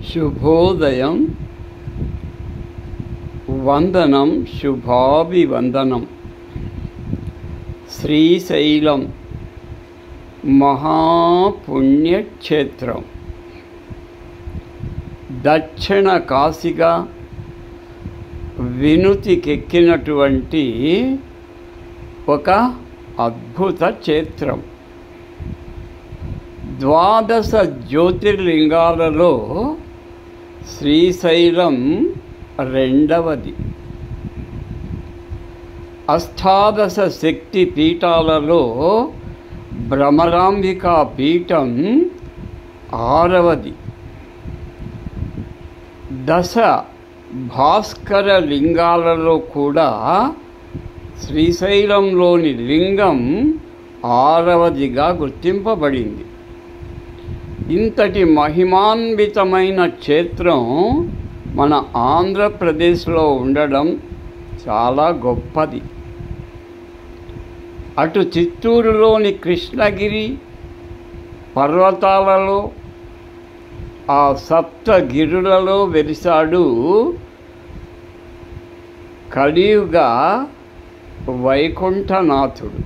శుభోదయం వందనం శుభాభివందనం శ్రీశైలం మహాపుణ్యక్షేత్రం దక్షిణ కాశీగా వినుతికెక్కినటువంటి ఒక అద్భుత క్షేత్రం ద్వాదశ జ్యోతిర్లింగాలలో శ్రీశైలం రెండవది అష్టాదశ శక్తి పీఠాలలో భ్రమరాంబికా పీఠం ఆరవది దశ భాస్కర లింగాలలో కూడా శ్రీశైలంలోని లింగం ఆరవదిగా గుర్తింపబడింది ఇంతటి మహిమాన్వితమైన క్షేత్రం మన ఆంధ్రప్రదేశ్లో ఉండడం చాలా గొప్పది అటు చిత్తూరులోని కృష్ణగిరి పర్వతాలలో ఆ సప్తగిరులలో వెలిసాడు కలియుగ వైకుంఠనాథుడు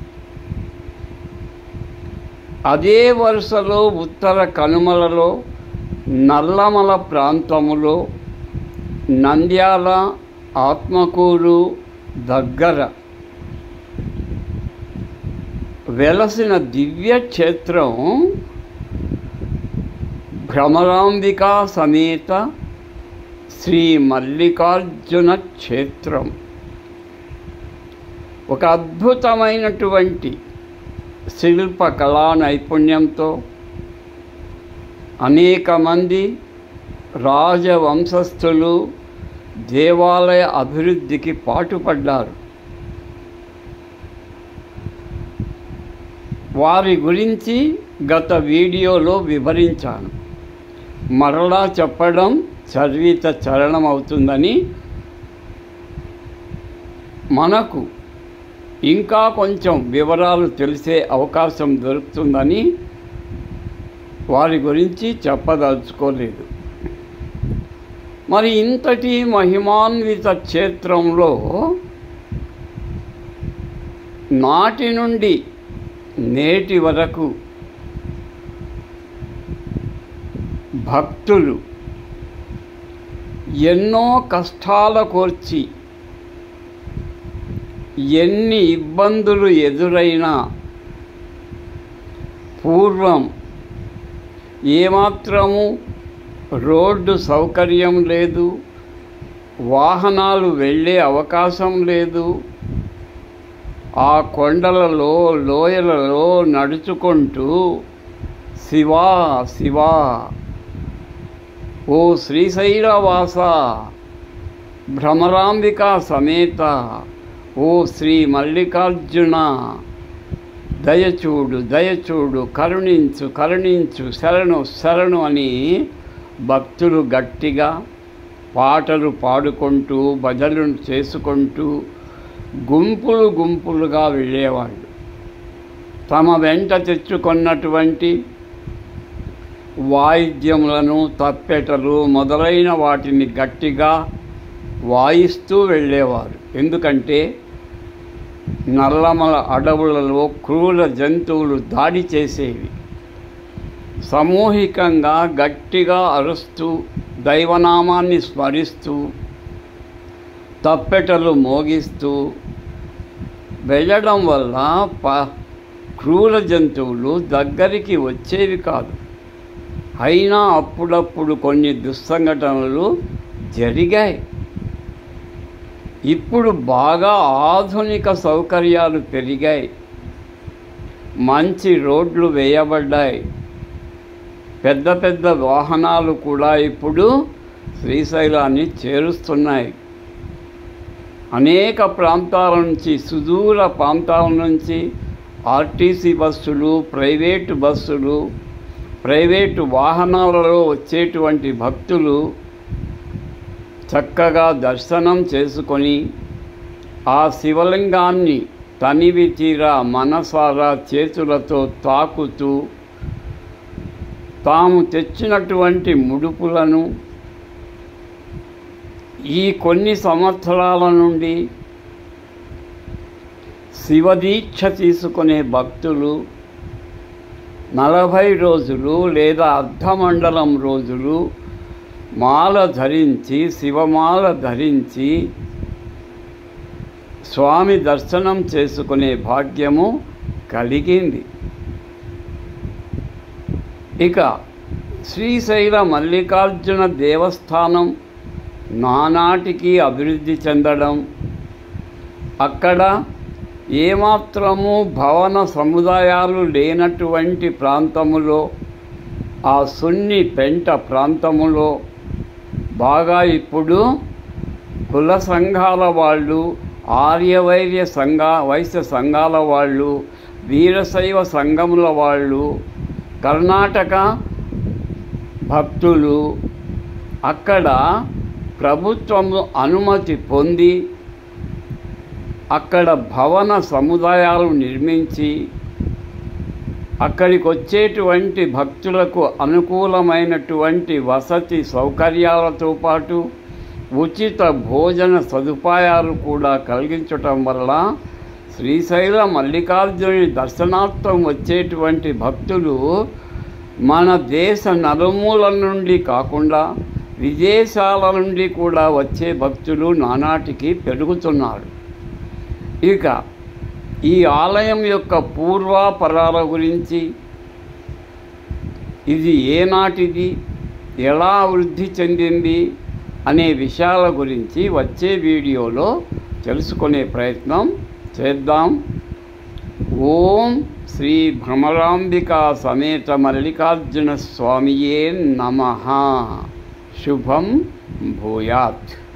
అదే వరుసలో ఉత్తర కనుమలలో నల్లమల ప్రాంతములో నంద్యాల ఆత్మకూరు దగ్గర వెలసిన దివ్య క్షేత్రం భ్రమరాంబికా సమేత శ్రీ మల్లికార్జున క్షేత్రం ఒక అద్భుతమైనటువంటి శిల్ప కళా నైపుణ్యంతో అనేక మంది రాజవంశస్థులు దేవాలయ అభివృద్ధికి పాటుపడ్డారు వారి గురించి గత వీడియోలో వివరించాను మరలా చెప్పడం చర్విత చరణం అవుతుందని మనకు ఇంకా కొంచెం వివరాలు తెలిసే అవకాశం దొరుకుతుందని వారి గురించి చెప్పదలుచుకోలేదు మరి ఇంతటి మహిమాన్విత క్షేత్రంలో నాటి నుండి నేటి వరకు భక్తులు ఎన్నో కష్టాల కోర్చి ఎన్ని ఇబ్బందులు ఎదురైనా పూర్వం ఏమాత్రము రోడ్డు సౌకర్యం లేదు వాహనాలు వెళ్ళే అవకాశం లేదు ఆ కొండలలో లోయలలో నడుచుకుంటూ శివా శివా ఓ శ్రీశైలవాస భ్రమరాంబిక సమేత ఓ శ్రీ మల్లికార్జున దయచూడు దయచూడు కరుణించు కరుణించు శరణు శరణు అని భక్తులు గట్టిగా పాటలు పాడుకుంటూ భజనలు చేసుకుంటూ గుంపులు గుంపులుగా వెళ్ళేవాళ్ళు తమ వెంట తెచ్చుకున్నటువంటి వాయిద్యములను తప్పెటలు మొదలైన వాటిని గట్టిగా వాయిస్తూ వెళ్ళేవారు ఎందుకంటే నల్లమల అడవులలో క్రూర జంతువులు దాడి చేసేవి సమూహికంగా గట్టిగా అరుస్తూ దైవనామాన్ని స్మరిస్తూ తప్పెటలు మోగిస్తూ వెళ్ళడం వల్ల ప క్రూర జంతువులు దగ్గరికి వచ్చేవి కాదు అయినా అప్పుడప్పుడు కొన్ని దుస్సంఘటనలు జరిగాయి ఇప్పుడు బాగా ఆధునిక సౌకర్యాలు పెరిగాయి మంచి రోడ్లు వేయబడ్డాయి పెద్ద పెద్ద వాహనాలు కూడా ఇప్పుడు శ్రీశైలాన్ని చేరుస్తున్నాయి అనేక ప్రాంతాల నుంచి సుదూర ప్రాంతాల నుంచి ఆర్టీసీ బస్సులు ప్రైవేటు బస్సులు ప్రైవేటు వాహనాలలో వచ్చేటువంటి భక్తులు చక్కగా దర్శనం చేసుకొని ఆ శివలింగాన్ని తనివి తీరా మనసారా చేతులతో తాకుతూ తాము తెచ్చినటువంటి ముడుపులను ఈ కొన్ని సంవత్సరాల నుండి శివదీక్ష తీసుకునే భక్తులు నలభై రోజులు లేదా అర్ధమండలం రోజులు మాల ధరించి శివమాల ధరించి స్వామి దర్శనం చేసుకునే భాగ్యము కలిగింది ఇక శ్రీశైల మల్లికార్జున దేవస్థానం నానాటికి అభివృద్ధి చెందడం అక్కడ ఏమాత్రము భవన సముదాయాలు లేనటువంటి ప్రాంతములో ఆ సున్ని పెంట ప్రాంతములో బాగా ఇప్పుడు కుల సంఘాల వాళ్ళు ఆర్యవైర్య సంఘ వైశ్య సంఘాల వాళ్ళు వీరశైవ సంఘముల వాళ్ళు కర్ణాటక భక్తులు అక్కడ ప్రభుత్వము అనుమతి పొంది అక్కడ భవన సముదాయాలు నిర్మించి అక్కడికి వచ్చేటువంటి భక్తులకు అనుకూలమైనటువంటి వసతి సౌకర్యాలతో పాటు ఉచిత భోజన సదుపాయాలు కూడా కలిగించటం వల్ల శ్రీశైల మల్లికార్జుని దర్శనార్థం వచ్చేటువంటి భక్తులు మన దేశ నలుమూలల నుండి కాకుండా విదేశాల నుండి కూడా వచ్చే భక్తులు నానాటికి పెరుగుతున్నారు ఇక ఈ ఆలయం యొక్క పూర్వాపరాల గురించి ఇది ఏనాటిది ఎలా వృద్ధి చెందింది అనే విషయాల గురించి వచ్చే వీడియోలో తెలుసుకునే ప్రయత్నం చేద్దాం ఓం శ్రీ భ్రమరాంబికా సమేత మల్లికార్జున స్వామియే నమ శుభం భూయాత్